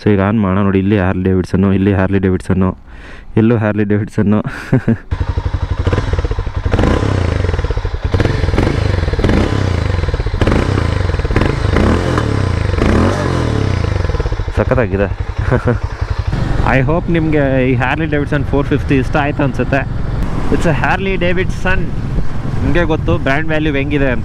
so ಈಗ on ಮಾಡೋಣ ನೋಡಿ ಇಲ್ಲಿ ಹಾರ್ಲಿ ಡೇವಿಡ್ಸನ್ನು ಇಲ್ಲಿ ಹಾರ್ಲಿ ಡೇವಿಡ್ಸನ್ನು ಎಲ್ಲೂ ಹಾರ್ಲಿ ಡೇವಿಡ್ಸನ್ನು ಸಖತ್ತಾಗಿದೆ ಐ ಹೋಪ್ ನಿಮಗೆ ಈ ಹ್ಯಾರ್ಲಿ ಡೇವಿಡ್ಸನ್ ಫೋರ್ ಫಿಫ್ಟಿ ಇಷ್ಟ ಆಯ್ತು ಅನ್ಸುತ್ತೆ ಇಟ್ಸ್ ಅ ಹ್ಯಾರ್ಲಿ ಡೇವಿಡ್ಸನ್ ನಿಮಗೆ ಗೊತ್ತು ಬ್ರ್ಯಾಂಡ್ ವ್ಯಾಲ್ಯೂ ಹೆಂಗಿದೆ ಅಂತ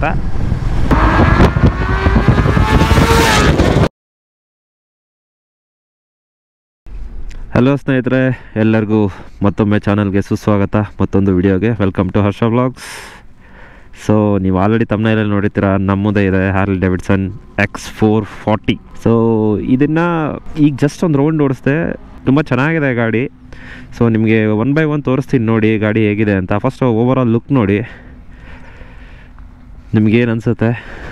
ಹಲೋ ಸ್ನೇಹಿತರೆ ಎಲ್ಲರಿಗೂ ಮತ್ತೊಮ್ಮೆ ಚಾನಲ್ಗೆ ಸುಸ್ವಾಗತ ಮತ್ತೊಂದು ವಿಡಿಯೋಗೆ welcome to Harsha vlogs so ನೀವು ಆಲ್ರೆಡಿ ತಮ್ಮನೇಲಿ ನೋಡಿರ್ತೀರ ನಮ್ಮದೇ ಇದೆ Harley Davidson X four forty so ಇದನ್ನು ಈಗ ಜಸ್ಟ್ ಒಂದು ರೌಂಡ್ ಓಡಿಸ್ದೆ ತುಂಬ ಚೆನ್ನಾಗಿದೆ ಗಾಡಿ ಸೊ ನಿಮಗೆ ಒನ್ ಬೈ ಒನ್ ತೋರಿಸ್ತೀನಿ ನೋಡಿ ಗಾಡಿ ಹೇಗಿದೆ ಅಂತ ಫಸ್ಟ್ ಓವರ್ ಆಲ್ ಲುಕ್ ನೋಡಿ ನಿಮಗೇನು ಅನಿಸುತ್ತೆ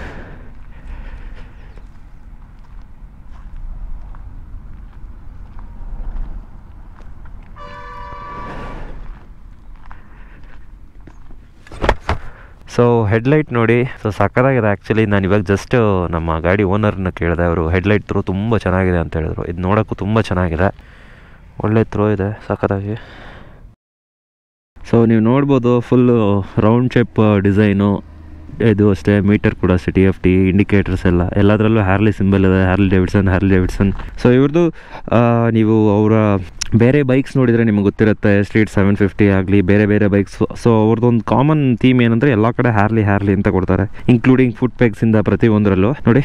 ಸೊ ಹೆಡ್ಲೈಟ್ ನೋಡಿ ಸೊ ಸಕ್ಕತ್ತಾಗಿದೆ ಆ್ಯಕ್ಚುಲಿ ನಾನು ಇವಾಗ ಜಸ್ಟ್ ನಮ್ಮ ಗಾಡಿ ಓನರ್ನ ಕೇಳಿದೆ ಅವರು ಹೆಡ್ಲೈಟ್ ಥ್ರೋ ತುಂಬ ಚೆನ್ನಾಗಿದೆ ಅಂತ ಹೇಳಿದ್ರು ಇದು ನೋಡೋಕ್ಕೂ ತುಂಬ ಚೆನ್ನಾಗಿದೆ ಒಳ್ಳೆ ಥ್ರೋ ಇದೆ ಸಕ್ಕತ್ತಾಗಿ ಸೊ ನೀವು ನೋಡ್ಬೋದು ಫುಲ್ಲು ರೌಂಡ್ ಶೇಪ್ ಡಿಸೈನು ಇದು ಅಷ್ಟೇ ಮೀಟರ್ ಕೂಡ ಅಷ್ಟೇ ಟಿ ಎಫ್ ಟಿ ಇಂಡಿಕೇಟರ್ಸ್ ಎಲ್ಲ ಎಲ್ಲದರಲ್ಲೂ ಹ್ಯಾರ್ಲಿ ಸಿಂಬಲ್ ಇದೆ Harley Davidson Harley Davidson so ಇವ್ರದ್ದು ನೀವು ಅವರ ಬೇರೆ ಬೈಕ್ಸ್ ನೋಡಿದರೆ ನಿಮಗೆ ಗೊತ್ತಿರುತ್ತೆ ಸ್ಟ್ರೀಟ್ ಸೆವೆನ್ ಫಿಫ್ಟಿ ಆಗಲಿ ಬೇರೆ ಬೇರೆ ಬೈಕ್ಸ್ ಸೊ ಅವ್ರದ್ದೊಂದು ಕಾಮನ್ ಥೀಮ್ ಏನಂದರೆ ಎಲ್ಲ ಕಡೆ ಹ್ಯಾರ್ಲಿ ಹ್ಯಾರ್ಲಿ ಅಂತ ಕೊಡ್ತಾರೆ ಇನ್ಕ್ಲೂಡಿಂಗ್ ಫುಟ್ ಪೆಗ್ಸಿಂದ ಪ್ರತಿಯೊಂದರಲ್ಲೂ ನೋಡಿ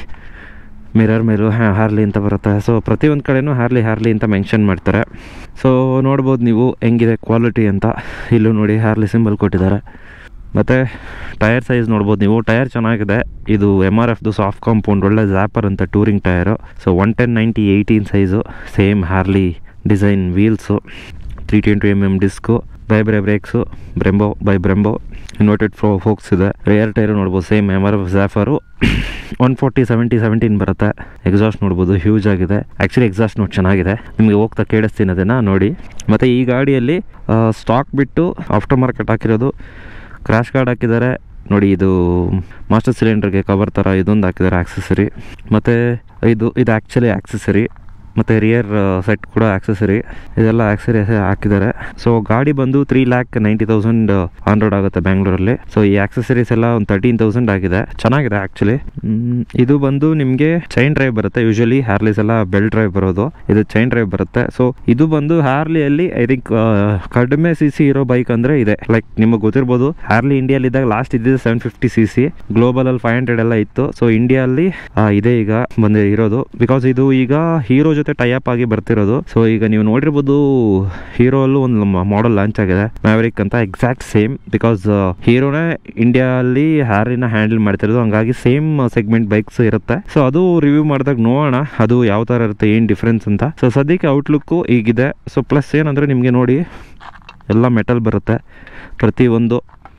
ಮಿರರ್ ಮೇಲೂ ಹ್ಯಾರ್ಲಿ ಅಂತ ಬರುತ್ತೆ ಸೊ ಪ್ರತಿಯೊಂದು ಕಡೆನೂ ಹ್ಯಾರ್ಲಿ ಹ್ಯಾರ್ಲಿ ಅಂತ ಮೆನ್ಷನ್ ಮಾಡ್ತಾರೆ ಸೊ ನೋಡ್ಬೋದು ನೀವು ಹೆಂಗಿದೆ ಕ್ವಾಲಿಟಿ ಅಂತ ಇಲ್ಲೂ ನೋಡಿ ಹ್ಯಾರ್ಲಿ ಸಿಂಬಲ್ ಕೊಟ್ಟಿದ್ದಾರೆ ಮತ್ತು ಟೈರ್ ಸೈಜ್ ನೋಡ್ಬೋದು ನೀವು ಟೈರ್ ಚೆನ್ನಾಗಿದೆ ಇದು ಎಮ್ ಆರ್ ಎಫ್ದು ಸಾಫ್ಟ್ ಕಾಂಪೌಂಡ್ ಒಳ್ಳೆ ಜ್ಯಾಪರ್ ಅಂತ touring tyre so one ten ninety eighteen size same Harley design wheels three twenty M M disc by ಬ್ರೇ brakes Brembo by Brembo inverted ಫ್ರೋ forks ಇದೆ ರೇಯರ್ ಟೈರು ನೋಡ್ಬೋದು same M R F Zapper one forty seventy seventeen ಬರುತ್ತೆ exhaust ನೋಡ್ಬೋದು huge ಆಗಿದೆ actually exhaust ನೋಡಿ ಚೆನ್ನಾಗಿದೆ ನಿಮಗೆ ಹೋಗ್ತಾ ಕೇಳಿಸ್ತೀನಿ ಅದನ್ನು ನೋಡಿ ಮತ್ತು ಈ ಗಾಡಿಯಲ್ಲಿ ಸ್ಟಾಕ್ ಬಿಟ್ಟು ಆಫ್ಟರ್ ಮಾರ್ಕೆಟ್ ಹಾಕಿರೋದು ಕ್ರ್ಯಾಶ್ ಗಾರ್ಡ್ ಹಾಕಿದ್ದಾರೆ ನೋಡಿ ಇದು ಮಾಸ್ಟರ್ ಸಿಲಿಂಡರ್ಗೆ ಕವರ್ ಥರ ಇದೊಂದು ಹಾಕಿದ್ದಾರೆ ಆಕ್ಸೆಸರಿ ಮತ್ತು ಇದು ಇದು ಆ್ಯಕ್ಚುಲಿ ಆಕ್ಸೆಸರಿ ಮತ್ತು ರಿಯರ್ ಸೆಟ್ ಕೂಡ ಆಕ್ಸೆಸರಿ ಇದೆಲ್ಲ ಆಕ್ಸರಿ ಹಾಕಿದ್ದಾರೆ ಸೊ ಗಾಡಿ ಬಂದು three lakh ninety thousand hundred ಆಗುತ್ತೆ ಬ್ಯಾಂಗ್ಳೂರಲ್ಲಿ ಸೊ ಈ ಆಕ್ಸೆಸರೀಸ್ ಎಲ್ಲ ಒಂದು ತರ್ಟೀನ್ ತೌಸಂಡ್ ಆಗಿದೆ ಚೆನ್ನಾಗಿದೆ ಆ್ಯಕ್ಚುಲಿ ಇದು ಬಂದು ನಿಮಗೆ ಚೈನ್ ಡ್ರೈವ್ ಬರುತ್ತೆ ಯೂಶಲಿ ಹ್ಯಾರ್ಲೀಸ್ ಎಲ್ಲ ಬೆಲ್ ಡ್ರೈವ್ ಬರೋದು ಇದು ಚೈನ್ ಡ್ರೈವ್ ಬರುತ್ತೆ ಸೊ ಇದು ಬಂದು ಹ್ಯಾರ್ಲಿಯಲ್ಲಿ ಐ ಥಿಂಕ್ ಕಡಿಮೆ ಸಿ ಸಿ ಇರೋ ಬೈಕ್ ಅಂದರೆ ಇದೆ ಲೈಕ್ ನಿಮಗೆ ಗೊತ್ತಿರ್ಬೋದು ಹ್ಯಾರ್ಲಿ ಇಂಡಿಯಲ್ಲಿ ಇದ್ದಾಗ ಲಾಸ್ಟ್ ಇದ್ದಿದ್ದು seven fifty C C global five hundred ಎಲ್ಲ ಇತ್ತು ಸೊ ಇಂಡಿಯಲ್ಲಿ ಇದೆ ಈಗ ಬಂದು ಇರೋದು ಬಿಕಾಸ್ ಇದು ಈಗ ಹೀರೋ ಜೊತೆ ಟೈ ಅಪ್ ಆಗಿ ಬರ್ತಿರೋದು ಸೊ ಈಗ ನೀವು ನೋಡಿರ್ಬೋದು ಹೀರೋ ಅಲ್ಲೂ ಒಂದು ಮಾಡೆಲ್ ಲಾಂಚ್ ಆಗಿದೆ ಮ್ಯಾವರಿಕ್ ಅಂತ ಎಕ್ಸಾಕ್ಟ್ ಸೇಮ್ ಬಿಕಾಸ್ ಹೀರೋನೇ ಇಂಡಿಯಾ ಅಲ್ಲಿ ಹ್ಯಾರಿನ ಹ್ಯಾಂಡಲ್ ಮಾಡ್ತಿರೋದು ಹಂಗಾಗಿ ಸೇಮ್ ಸೆಗ್ಮೆಂಟ್ ಬೈಕ್ಸ್ ಇರುತ್ತೆ ಸೊ ಅದು ರಿವ್ಯೂ ಮಾಡಿದಾಗ ನೋಡೋಣ ಅದು ಯಾವ ಥರ ಇರುತ್ತೆ ಏನು ಡಿಫ್ರೆನ್ಸ್ ಅಂತ ಸೊ ಸದ್ಯಕ್ಕೆ ಔಟ್ಲುಕ್ಕು ಈಗಿದೆ ಸೊ ಪ್ಲಸ್ ಏನಂದರೆ ನಿಮಗೆ ನೋಡಿ ಎಲ್ಲ ಮೆಟಲ್ ಬರುತ್ತೆ ಪ್ರತಿಯೊಂದು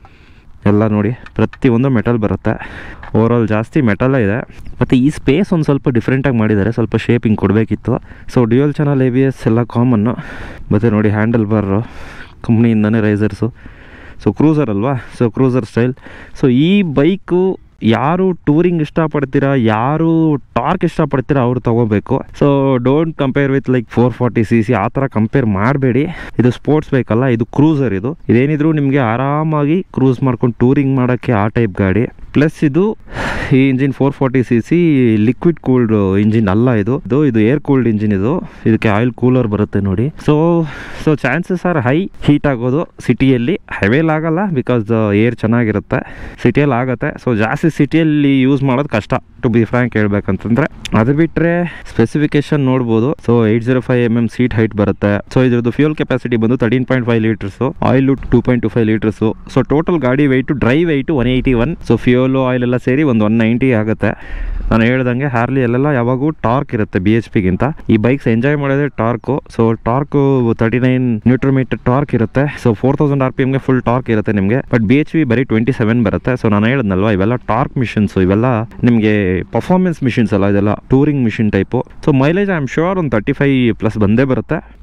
ಎಲ್ಲ ನೋಡಿ ಪ್ರತಿಯೊಂದು ಮೆಟಲ್ ಬರುತ್ತೆ ಓವರಾಲ್ ಜಾಸ್ತಿ ಮೆಟಲೇ ಇದೆ ಮತ್ತು ಈ ಸ್ಪೇಸ್ ಒಂದು ಸ್ವಲ್ಪ ಡಿಫ್ರೆಂಟಾಗಿ ಮಾಡಿದ್ದಾರೆ ಸ್ವಲ್ಪ ಶೇಪಿಂಗ್ ಕೊಡಬೇಕಿತ್ತು so dual channel A B S ಎಲ್ಲ ಕಾಮನ್ನು ಮತ್ತು ನೋಡಿ ಹ್ಯಾಂಡಲ್ ಬಾರು ಕಂಪ್ನಿಯಿಂದನೇ ರೈಸರ್ಸು ಸೊ ಕ್ರೂಸರ್ ಅಲ್ವಾ ಸೊ ಕ್ರೂಸರ್ ಸ್ಟೈಲ್ ಸೊ ಈ ಬೈಕು ಯಾರು ಟೂರಿಂಗ್ ಇಷ್ಟಪಡ್ತೀರಾ ಯಾರು ಟಾರ್ಕ್ ಇಷ್ಟಪಡ್ತೀರಾ ಅವ್ರು ತೊಗೋಬೇಕು so don't compare with like four forty C C ಆ ಥರ ಕಂಪೇರ್ ಮಾಡಬೇಡಿ ಇದು ಸ್ಪೋರ್ಟ್ಸ್ ಬೈಕ್ ಅಲ್ಲ ಇದು ಕ್ರೂಸರ್ ಇದು ಇದೇನಿದ್ರು ನಿಮಗೆ ಆರಾಮಾಗಿ ಕ್ರೂಸ್ ಮಾಡ್ಕೊಂಡು ಟೂರಿಂಗ್ ಮಾಡೋಕ್ಕೆ ಆ ಟೈಪ್ ಗಾಡಿ ಪ್ಲಸ್ ಇದು ಈ engine four forty C C liquid cooled engine ಅಲ್ಲ ಇದು ಇದು ಇದು ಏರ್ ಕೂಲ್ಡ್ ಇಂಜಿನ್ ಇದು ಇದಕ್ಕೆ ಆಯಿಲ್ ಕೂಲರ್ ಬರುತ್ತೆ ನೋಡಿ so so chances are high heat ಆಗೋದು ಸಿಟಿಯಲ್ಲಿ ಹೈವೇಲಿ ಆಗಲ್ಲ ಬಿಕಾಸ್ ಏರ್ ಚೆನ್ನಾಗಿರುತ್ತೆ ಸಿಟಿಯಲ್ಲಿ ಆಗುತ್ತೆ ಸೊ ಜಾಸ್ತಿ ಸಿಟಿಯಲ್ಲಿ ಯೂಸ್ ಮಾಡೋದು ಕಷ್ಟ ಟು ಬಿ ಫ್ರ್ಯಾಂಕ್ ಹೇಳ್ಬೇಕಂತಂದ್ರೆ ಅದು ಬಿಟ್ಟರೆ ಸ್ಪೆಸಿಫಿಕೇಶನ್ ನೋಡ್ಬೋದು so eight zero five M M seat height ಬರುತ್ತೆ ಸೊ ಇದ್ರದ್ದು ಫ್ಯೂಲ್ ಕೆಪಾಸಿಟಿ ಬಂದು thirteen point five litres oil two point two five litres so total ಗಾಡಿ weight dry weight one eighty one so fuel oil ಎಲ್ಲ ಸೇರಿ ಒಂದು one ninety ಆಗುತ್ತೆ ನಾನು ಹೇಳ್ದಂಗೆ ಹಾರ್ಲಿ ಅಲ್ಲೆಲ್ಲ ಯಾವಾಗೂ ಟಾರ್ಕ್ ಇರುತ್ತೆ ಬಿ ಎಚ್ ಪಿಗಿಂತ ಈ ಬೈಕ್ಸ್ ಎಂಜಾಯ್ ಮಾಡೋದೇ torque so torque thirty nine newton metre torque ಇರುತ್ತೆ so four thousand R P ಎಮ್ಗೆ ಫುಲ್ ಟಾರ್ಕ್ ಇರುತ್ತೆ ನಿಮಗೆ ಬಟ್ ಬಿ ಎಚ್ ಪಿ ಬರೀ ಟ್ವೆಂಟಿ ಸೆವೆನ್ ಬರುತ್ತೆ ಸೊ ನಾನು ಹೇಳಿದ್ನಲ್ವಾ ಇವೆಲ್ಲ ಟಾರ್ಕ್ ಮಿಷನ್ಸು ಇವೆಲ್ಲ ನಿಮಗೆ ಪರ್ಫಾರ್ಮೆನ್ಸ್ ಮಿಷಿನ್ಸ್ ಅಲ್ಲ ಇದೆಲ್ಲ touring machine type so mileage I am sure ಒಂದು ತರ್ಟಿ ಫೈವ್ ಪ್ಲಸ್ ಬಂದೇ ಬರುತ್ತೆ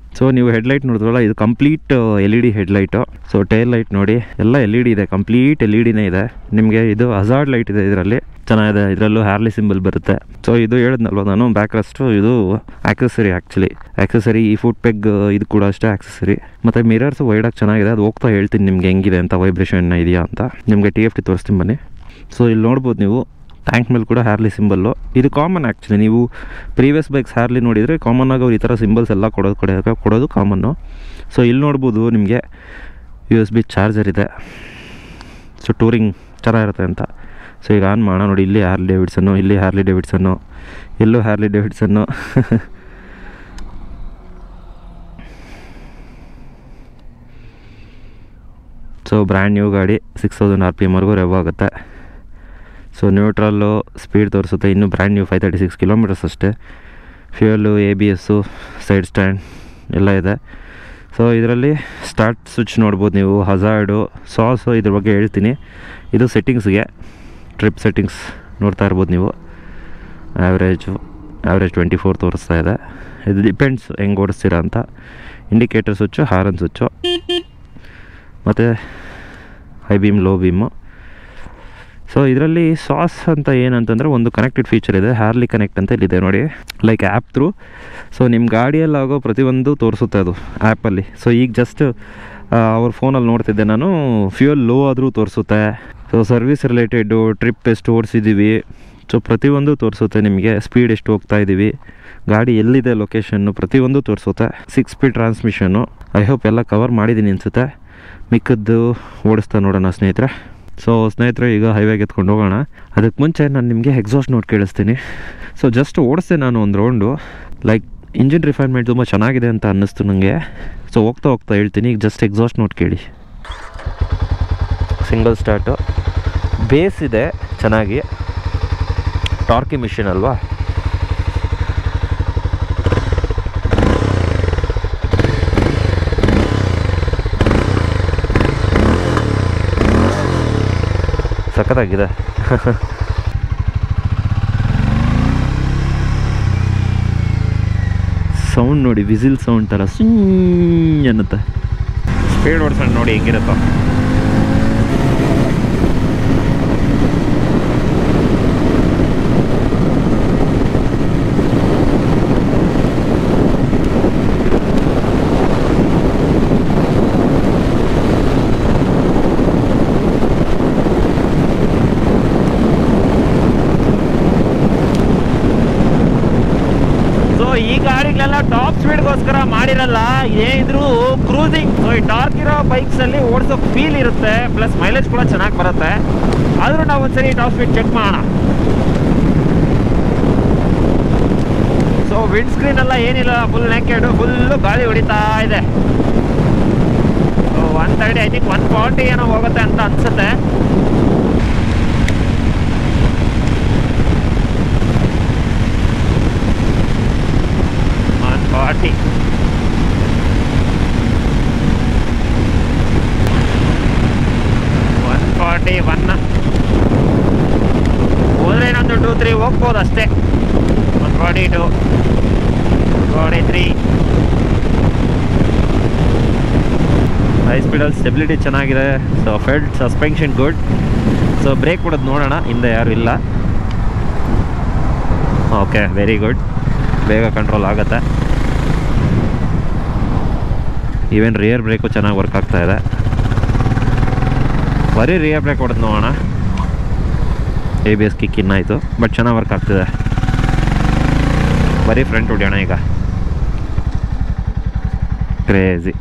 ಸೊ ನೀವು ಹೆಡ್ಲೈಟ್ ನೋಡಿದ್ರಲ್ಲ ಇದು complete L E D headlight so tail light ನೋಡಿ ಎಲ್ಲ ಎಲ್ ಇ ಡಿ ಇದೆ ಕಂಪ್ಲೀಟ್ ಎಲ್ ಇ ಡಿನೇ ಇದೆ ನಿಮಗೆ ಇದು ಹಜಾರ್ಡ್ ಲೈಟ್ ಇದೆ ಇದರಲ್ಲಿ ಚೆನ್ನಾಗಿದೆ ಇದರಲ್ಲೂ ಹ್ಯಾರ್ಲಿ ಸಿಂಬಲ್ ಬರುತ್ತೆ ಸೊ ಇದು ಹೇಳಿದ್ನಲ್ವ ನಾನು ಬ್ಯಾಕ್ ರೆಸ್ಟು ಇದು ಆಕ್ಸೆಸರಿ ಆ್ಯಕ್ಚುಲಿ ಆಕ್ಸೆಸರಿ ಈ ಫುಟ್ ಪೆಗ್ ಇದು ಕೂಡ ಅಷ್ಟೇ ಆಕ್ಸೆಸರಿ ಮತ್ತು ಮಿರರ್ಸ್ ವೈಡಾಗಿ ಚೆನ್ನಾಗಿದೆ ಅದು ಹೋಗ್ತಾ ಹೇಳ್ತೀನಿ ನಿಮ್ಗೆ ಹೆಂಗಿದೆ ಅಂತ ವೈಬ್ರೇಷನ್ ಇದೆಯಾ ಅಂತ ನಿಮಗೆ ಟಿ ಎಫ್ ಟಿ ತೋರಿಸ್ತೀನಿ ಬನ್ನಿ ಸೊ ಇಲ್ಲಿ ನೋಡ್ಬೋದು ನೀವು ಟ್ಯಾಂಕ್ ಮೇಲೆ ಕೂಡ ಹ್ಯಾರ್ಲಿ ಸಿಂಬಲ್ಲು ಇದು ಕಾಮನ್ ಆ್ಯಕ್ಚುಲಿ ನೀವು ಪ್ರೀವಿಯಸ್ ಬೈಕ್ಸ್ ಹ್ಯಾರ್ಲಿ ನೋಡಿದರೆ ಕಾಮನ್ ಆಗಿ ಅವ್ರು ಈ ಥರ ಸಿಂಬಲ್ಸ್ ಎಲ್ಲ ಕೊಡೋದು ಕೊಡೋದು ಕೊಡೋದು ಕಾಮನ್ನು ಸೊ ಇಲ್ಲಿ ನೋಡ್ಬೋದು ನಿಮಗೆ ಯು ಎಸ್ ಬಿ ಚಾರ್ಜರ್ ಇದೆ ಸೊ ಟೂರಿಂಗ್ ಚೆನ್ನಾಗಿರುತ್ತೆ ಅಂತ ಸೊ ಈಗ ಆನ್ ಮಾಡೋಣ ನೋಡಿ ಇಲ್ಲಿ ಹ್ಯಾರ್ಲಿ ಡೇವಿಡ್ಸನ್ನು ಇಲ್ಲಿ ಹ್ಯಾರ್ಲಿ ಡೇವಿಡ್ಸನ್ನು ಇಲ್ಲೂ Harley Davidson so brand new ಗಾಡಿ ಸಿಕ್ಸ್ ತೌಸಂಡ್ ಆರ್ ಪಿ ಎಮ್ವರೆಗೂ ರೆವ್ ಆಗುತ್ತೆ ಸೊ ನ್ಯೂಟ್ರಲ್ಲು ಸ್ಪೀಡ್ ತೋರಿಸುತ್ತೆ ಇನ್ನೂ brand new five thirty six kilometres ಅಷ್ಟೇ fuel A B S side stand ಎಲ್ಲ ಇದೆ ಸೊ ಇದರಲ್ಲಿ ಸ್ಟಾರ್ಟ್ ಸ್ವಿಚ್ ನೋಡ್ಬೋದು ನೀವು ಹಜಾರ್ಡು ಸಾಸು ಇದ್ರ ಬಗ್ಗೆ ಹೇಳ್ತೀನಿ ಇದು ಸೆಟ್ಟಿಂಗ್ಸ್ಗೆ ಟ್ರಿಪ್ ಸೆಟ್ಟಿಂಗ್ಸ್ ನೋಡ್ತಾ ಇರ್ಬೋದು ನೀವು ಆ್ಯಾವ್ರೇಜು ಆ್ಯಾವ್ರೇಜ್ ಟ್ವೆಂಟಿ ಫೋರ್ ತೋರಿಸ್ತಾ ಇದೆ ಇದು ಡಿಪೆಂಡ್ಸ್ ಹೆಂಗೆ ಓಡಿಸ್ತೀರಾ ಅಂತ ಇಂಡಿಕೇಟರ್ ಸ್ವಿಚ್ಚು ಹಾರನ್ ಸ್ವಿಚ್ಚು ಮತ್ತು high beam low beam so ಇದರಲ್ಲಿ ಸಾಸ್ ಅಂತ ಏನಂತಂದರೆ ಒಂದು ಕನೆಕ್ಟೆಡ್ ಫೀಚರ್ ಇದೆ ಹ್ಯಾರ್ಲಿ ಕನೆಕ್ಟ್ ಅಂತ ಇಲ್ಲಿದೆ ನೋಡಿ ಲೈಕ್ ಆ್ಯಪ್ ಥ್ರೂ ಸೊ ನಿಮ್ಮ ಗಾಡಿಯಲ್ಲಿ ಆಗೋ ಪ್ರತಿಯೊಂದು ತೋರಿಸುತ್ತೆ ಅದು ಆ್ಯಪಲ್ಲಿ ಸೊ ಈಗ ಜಸ್ಟ್ ಅವ್ರ ಫೋನಲ್ಲಿ ನೋಡ್ತಿದ್ದೆ ನಾನು ಫ್ಯೂಯಲ್ ಲೋ ಆದರೂ ತೋರಿಸುತ್ತೆ ಸೊ ಸರ್ವಿಸ್ ರಿಲೇಟೆಡು ಟ್ರಿಪ್ ಎಷ್ಟು ಓಡಿಸಿದ್ದೀವಿ ಸೊ ಪ್ರತಿಯೊಂದು ತೋರಿಸುತ್ತೆ ನಿಮಗೆ ಸ್ಪೀಡ್ ಎಷ್ಟು ಹೋಗ್ತಾ ಇದ್ದೀವಿ ಗಾಡಿ ಎಲ್ಲಿದೆ ಲೊಕೇಶನ್ನು ಪ್ರತಿಯೊಂದು ತೋರಿಸುತ್ತೆ six speed transmission I hope ಎಲ್ಲ ಕವರ್ ಮಾಡಿದ್ದೀನಿ ಅನಿಸುತ್ತೆ ಮಿಕ್ಕದ್ದು ಓಡಿಸ್ತಾ ನೋಡೋಣ ಸ್ನೇಹಿತರೆ ಸೊ ಸ್ನೇಹಿತರೆ ಈಗ ಹೈವೇಗೆ ಎತ್ಕೊಂಡು ಹೋಗೋಣ ಅದಕ್ಕೆ ಮುಂಚೆ ನಾನು ನಿಮಗೆ ಎಕ್ಸಾಸ್ಟ್ ನೋಟ್ ಕೇಳಿಸ್ತೀನಿ ಸೊ ಜಸ್ಟ್ ಓಡಿಸ್ದೆ ನಾನು ಒಂದು ರೌಂಡು ಲೈಕ್ ಇಂಜಿನ್ ರಿಫೈನ್ಮೆಂಟ್ ತುಂಬ ಚೆನ್ನಾಗಿದೆ ಅಂತ ಅನ್ನಿಸ್ತು ನನಗೆ ಸೊ ಹೋಗ್ತಾ ಹೋಗ್ತಾ ಹೇಳ್ತೀನಿ ಈಗ ಜಸ್ಟ್ ಎಕ್ಸಾಸ್ಟ್ ನೋಟ್ ಕೇಳಿ ಸಿಂಗಲ್ ಸ್ಟಾರ್ಟು ಬೇಸ್ ಇದೆ ಚೆನ್ನಾಗಿ ಟಾರ್ಕಿ ಮಿಷಿನ್ ಅಲ್ವಾ ಸಖತ್ತಾಗಿದೆ ಸೌಂಡ್ ನೋಡಿ ವಿಸಿಲ್ ಸೌಂಡ್ ಥರ ಸುಂಗ್ ಅನ್ನುತ್ತೆ ಸ್ಪೀಡ್ ಓಡಿಸೋಣ ನೋಡಿ ಹೆಂಗಿರುತ್ತೋ ಸೊ ಈ ಗಾಡಿಗಳೆಲ್ಲ ಟಾಪ್ ಸ್ಪೀಡ್ಗೋಸ್ಕರ ಮಾಡಿರಲ್ಲ ಏನಿದ್ರು ಕ್ರೂಸಿಂಗ್ ಸೊ ಈ ಟಾರ್ಕ್ ಇರೋ ಬೈಕ್ಸ್ ಅಲ್ಲಿ ಓಡಿಸೋ ಫೀಲ್ ಇರುತ್ತೆ ಪ್ಲಸ್ ಮೈಲೇಜ್ ಕೂಡ ಚೆನ್ನಾಗಿ ಬರುತ್ತೆ ಆದ್ರೂ ನಾವು ಒಂದ್ಸರಿ ಟಾಪ್ ಸ್ಪೀಡ್ ಚೆಕ್ ಮಾಡೋಣ ಸೊ ವಿಂಡ್ ಸ್ಕ್ರೀನ್ ಎಲ್ಲ ಏನಿಲ್ಲ ಫುಲ್ ನೆಕೆಡ್ ಫುಲ್ಲು ಗಾಳಿ ಹೊಡಿತಾ ಇದೆ one thirty I think one forty ಏನೋ ಹೋಗುತ್ತೆ ಅಂತ ಅನ್ಸುತ್ತೆ one forty one forty one ಹೋದ್ರೆ ಇನ್ನೊಂದು ಟೂ ತ್ರೀ ಹೋಗ್ಬೋದು ಅಷ್ಟೇ one forty two forty three high ಸ್ಪೀಡಲ್ಲಿ ಸ್ಟೆಬಿಲಿಟಿ ಚೆನ್ನಾಗಿದೆ so felt suspension good so brake ಕೊಡೋದು ನೋಡೋಣ ಹಿಂದೆ ಯಾರು ಇಲ್ಲ ಓಕೆ ವೆರಿ ಗುಡ್ ಬೇಗ ಕಂಟ್ರೋಲ್ ಆಗುತ್ತೆ ಈವನ್ ರಿಯರ್ ಬ್ರೇಕು ಚೆನ್ನಾಗಿ ವರ್ಕ್ ಆಗ್ತಾ ಇದೆ ಬರೀ ರಿಯರ್ ಬ್ರೇಕ್ ಹೊಡೆದು ನೋಡೋಣ ಎ ಬಿ ಎಸ್ ಕಿಕ್ ಇನ್ನಾಯಿತು ಬಟ್ ಚೆನ್ನಾಗಿ ವರ್ಕ್ ಆಗ್ತಿದೆ ಬರೀ ಫ್ರಂಟ್ ಹೊಡಿಯೋಣ ಈಗ ಕ್ರೇಜಿ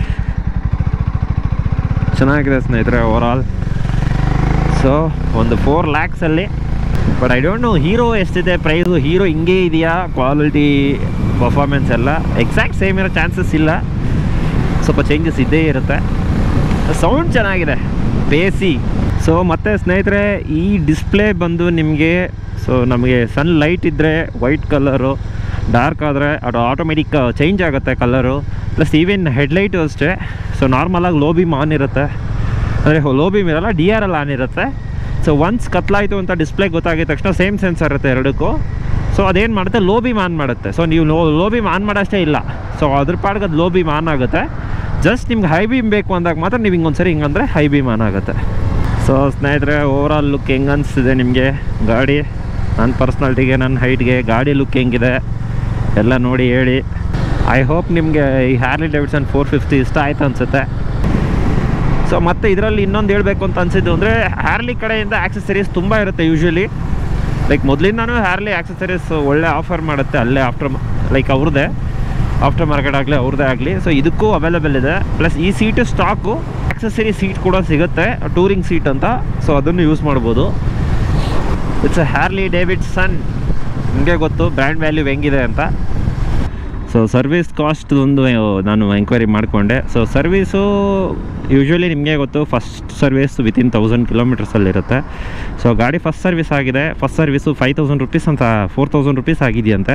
ಚೆನ್ನಾಗಿದೆ ಸ್ನೇಹಿತರೆ ಓವರ್ ಆಲ್ ಸೊ ಒಂದು ಫೋರ್ ಲ್ಯಾಕ್ಸಲ್ಲಿ but I don't know Hero ಎಷ್ಟಿದೆ ಪ್ರೈಸು ಹೀರೋ ಹಿಂಗೆ ಇದೆಯಾ ಕ್ವಾಲಿಟಿ ಪರ್ಫಾರ್ಮೆನ್ಸ್ ಎಲ್ಲ ಎಕ್ಸಾಕ್ಟ್ ಸೇಮ್ ಇರೋ ಚಾನ್ಸಸ್ ಇಲ್ಲ ಸ್ವಲ್ಪ ಚೇಂಜಸ್ ಇದ್ದೇ ಇರುತ್ತೆ ಸೌಂಡ್ ಚೆನ್ನಾಗಿದೆ ಬೇಸಿ ಸೊ ಮತ್ತು ಸ್ನೇಹಿತರೆ ಈ ಡಿಸ್ಪ್ಲೇ ಬಂದು ನಿಮಗೆ ಸೊ ನಮಗೆ ಸನ್ ಲೈಟ್ ಇದ್ದರೆ ವೈಟ್ ಕಲರು ಡಾರ್ಕ್ ಆದರೆ ಅದು ಆಟೋಮೆಟಿಕ್ ಚೇಂಜ್ ಆಗುತ್ತೆ ಕಲರು ಪ್ಲಸ್ ಈವನ್ ಹೆಡ್ಲೈಟು ಅಷ್ಟೇ ಸೊ ನಾರ್ಮಲಾಗಿ ಲೋ ಬೀಮ್ ಆನ್ ಇರುತ್ತೆ ಅಂದರೆ ಲೋ ಬೀಮ್ ಇರಲ್ಲ ಡಿ ಆರ್ ಎಲ್ ಆನ್ ಇರುತ್ತೆ ಸೊ ಒನ್ಸ್ ಕತ್ಲಾಯಿತು ಅಂತ ಡಿಸ್ಪ್ಲೇ ಗೊತ್ತಾಗಿದ ತಕ್ಷಣ ಸೇಮ್ ಸೆನ್ಸರ್ ಇರುತ್ತೆ ಎರಡಕ್ಕೂ ಸೊ ಅದೇನು ಮಾಡುತ್ತೆ ಲೋ ಬೀಮ್ ಆನ್ ಮಾಡುತ್ತೆ ಸೊ ನೀವು ಲೋ ಲೋ ಬೀಮ್ ಆನ್ ಮಾಡೋಷ್ಟೇ ಇಲ್ಲ ಸೊ ಅದ್ರ ಪಾಡ್ಗೆ ಅದು ಲೋ ಬೀಮ್ ಆನ್ ಆಗುತ್ತೆ ಜಸ್ಟ್ ನಿಮ್ಗೆ ಹೈ ಬೀಮ್ ಬೇಕು ಅಂದಾಗ ಮಾತ್ರ ನೀವು ಹಿಂಗೊಂದ್ಸರಿ ಹಿಂಗಂದ್ರೆ ಹೈ ಬೀಮ್ ಆನ್ ಆಗುತ್ತೆ ಸೊ ಸ್ನೇಹಿತರೆ ಓವರಾಲ್ ಲುಕ್ ಹೆಂಗೆ ಅನಿಸ್ತಿದೆ ನಿಮಗೆ ಗಾಡಿ ನನ್ನ ಪರ್ಸ್ನಾಲಿಟಿಗೆ ನನ್ನ ಹೈಟ್ಗೆ ಗಾಡಿ ಲುಕ್ ಹೆಂಗಿದೆ ಎಲ್ಲ ನೋಡಿ ಹೇಳಿ ಐ ಹೋಪ್ ನಿಮಗೆ ಈ ಹ್ಯಾರ್ಲಿ ಡೇವಿಡ್ಸನ್ ಫೋರ್ ಫಿಫ್ಟಿ ಇಷ್ಟ ಆಯ್ತು ಅನಿಸುತ್ತೆ ಸೊ ಮತ್ತೆ ಇದರಲ್ಲಿ ಇನ್ನೊಂದು ಹೇಳಬೇಕು ಅಂತ ಅನಿಸಿದ್ದು ಅಂದರೆ ಹ್ಯಾರ್ಲಿ ಕಡೆಯಿಂದ ಆಕ್ಸೆಸರೀಸ್ ತುಂಬ ಇರುತ್ತೆ ಯೂಶ್ವಲಿ ಲೈಕ್ ಮೊದಲಿಂದನೂ ಹ್ಯಾರ್ಲಿ ಆಕ್ಸೆಸರೀಸ್ ಒಳ್ಳೆ ಆಫರ್ ಮಾಡುತ್ತೆ ಅಲ್ಲೇ ಆಫ್ಟರ್ ಲೈಕ್ ಅವ್ರದ್ದೇ ಆಫ್ಟರ್ ಮಾರ್ಕೆಟ್ ಆಗಲಿ ಅವ್ರದ್ದೇ ಆಗಲಿ ಸೊ ಇದಕ್ಕೂ ಅವೈಲೇಬಲ್ ಇದೆ ಪ್ಲಸ್ ಈ ಸೀಟು ಸ್ಟಾಕು ಆಕ್ಸೆಸರಿ ಸೀಟ್ ಕೂಡ ಸಿಗುತ್ತೆ ಟೂರಿಂಗ್ ಸೀಟ್ ಅಂತ ಸೊ ಅದನ್ನು ಯೂಸ್ ಮಾಡ್ಬೋದು it's a Harley Davidson ನಿಮಗೆ ಗೊತ್ತು ಬ್ರ್ಯಾಂಡ್ ವ್ಯಾಲ್ಯೂ ಹೆಂಗಿದೆ ಅಂತ ಸೊ ಸರ್ವಿಸ್ ಕಾಸ್ಟ್ ಒಂದು ನಾನು ಎಂಕ್ವೈರಿ ಮಾಡಿಕೊಂಡೆ ಸೊ ಸರ್ವೀಸು ಯೂಶ್ವಲಿ ನಿಮಗೆ ಗೊತ್ತು ಫಸ್ಟ್ ಸರ್ವಿಸ್ ವಿತಿನ್ ತೌಸಂಡ್ ಕಿಲೋಮೀಟರ್ಸಲ್ಲಿರುತ್ತೆ ಸೊ ಗಾಡಿ ಫಸ್ಟ್ ಸರ್ವಿಸ್ ಆಗಿದೆ first service five thousand rupees ಅಂತ ಫೋರ್ ತೌಸಂಡ್ ರುಪೀಸ್ ಆಗಿದೆಯಂತೆ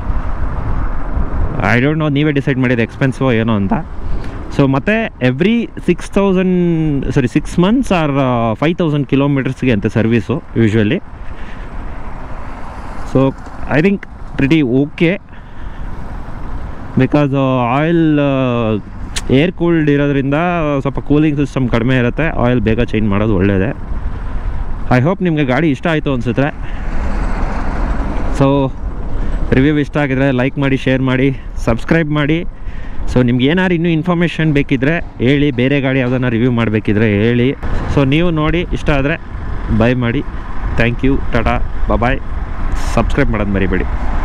ಐ ಡೋಂಟ್ ನೋ ನೀವೇ ಡಿಸೈಡ್ ಮಾಡಿದ ಎಕ್ಸ್ಪೆನ್ಸಿವ್ ಏನೋ ಅಂತ ಸೊ ಮತ್ತು every six thousand sorry six months or five thousand ಕಿಲೋಮೀಟರ್ಸ್ಗೆ ಅಂತೆ service usually so I think pretty okay because oil air cooled ಇರೋದ್ರಿಂದ ಸ್ವಲ್ಪ ಕೂಲಿಂಗ್ ಸಿಸ್ಟಮ್ ಕಡಿಮೆ ಇರುತ್ತೆ ಆಯಿಲ್ ಬೇಗ ಚೇಂಜ್ ಮಾಡೋದು ಒಳ್ಳೆಯದೇ ಐ ಹೋಪ್ ನಿಮಗೆ ಗಾಡಿ ಇಷ್ಟ ಆಯಿತು ಅನಿಸುತ್ತೆ ಸೊ ರಿವ್ಯೂ ಇಷ್ಟ ಆಗಿದ್ರೆ ಲೈಕ್ ಮಾಡಿ ಶೇರ್ ಮಾಡಿ ಸಬ್ಸ್ಕ್ರೈಬ್ ಮಾಡಿ ಸೊ ನಿಮ್ಗೆ ಏನಾದ್ರು ಇನ್ನೂ ಇನ್ಫಾರ್ಮೇಷನ್ ಬೇಕಿದ್ದರೆ ಹೇಳಿ ಬೇರೆ ಗಾಡಿ ಯಾವುದನ್ನ ರಿವ್ಯೂ ಮಾಡಬೇಕಿದ್ರೆ ಹೇಳಿ ಸೊ ನೀವು ನೋಡಿ ಇಷ್ಟ ಆದರೆ ಬೈ ಮಾಡಿ ಥ್ಯಾಂಕ್ ಯು ಟಾಟಾ ಬಾಯ್ ಸಬ್ಸ್ಕ್ರೈಬ್ ಮಾಡೋದು ಮರಿಬೇಡಿ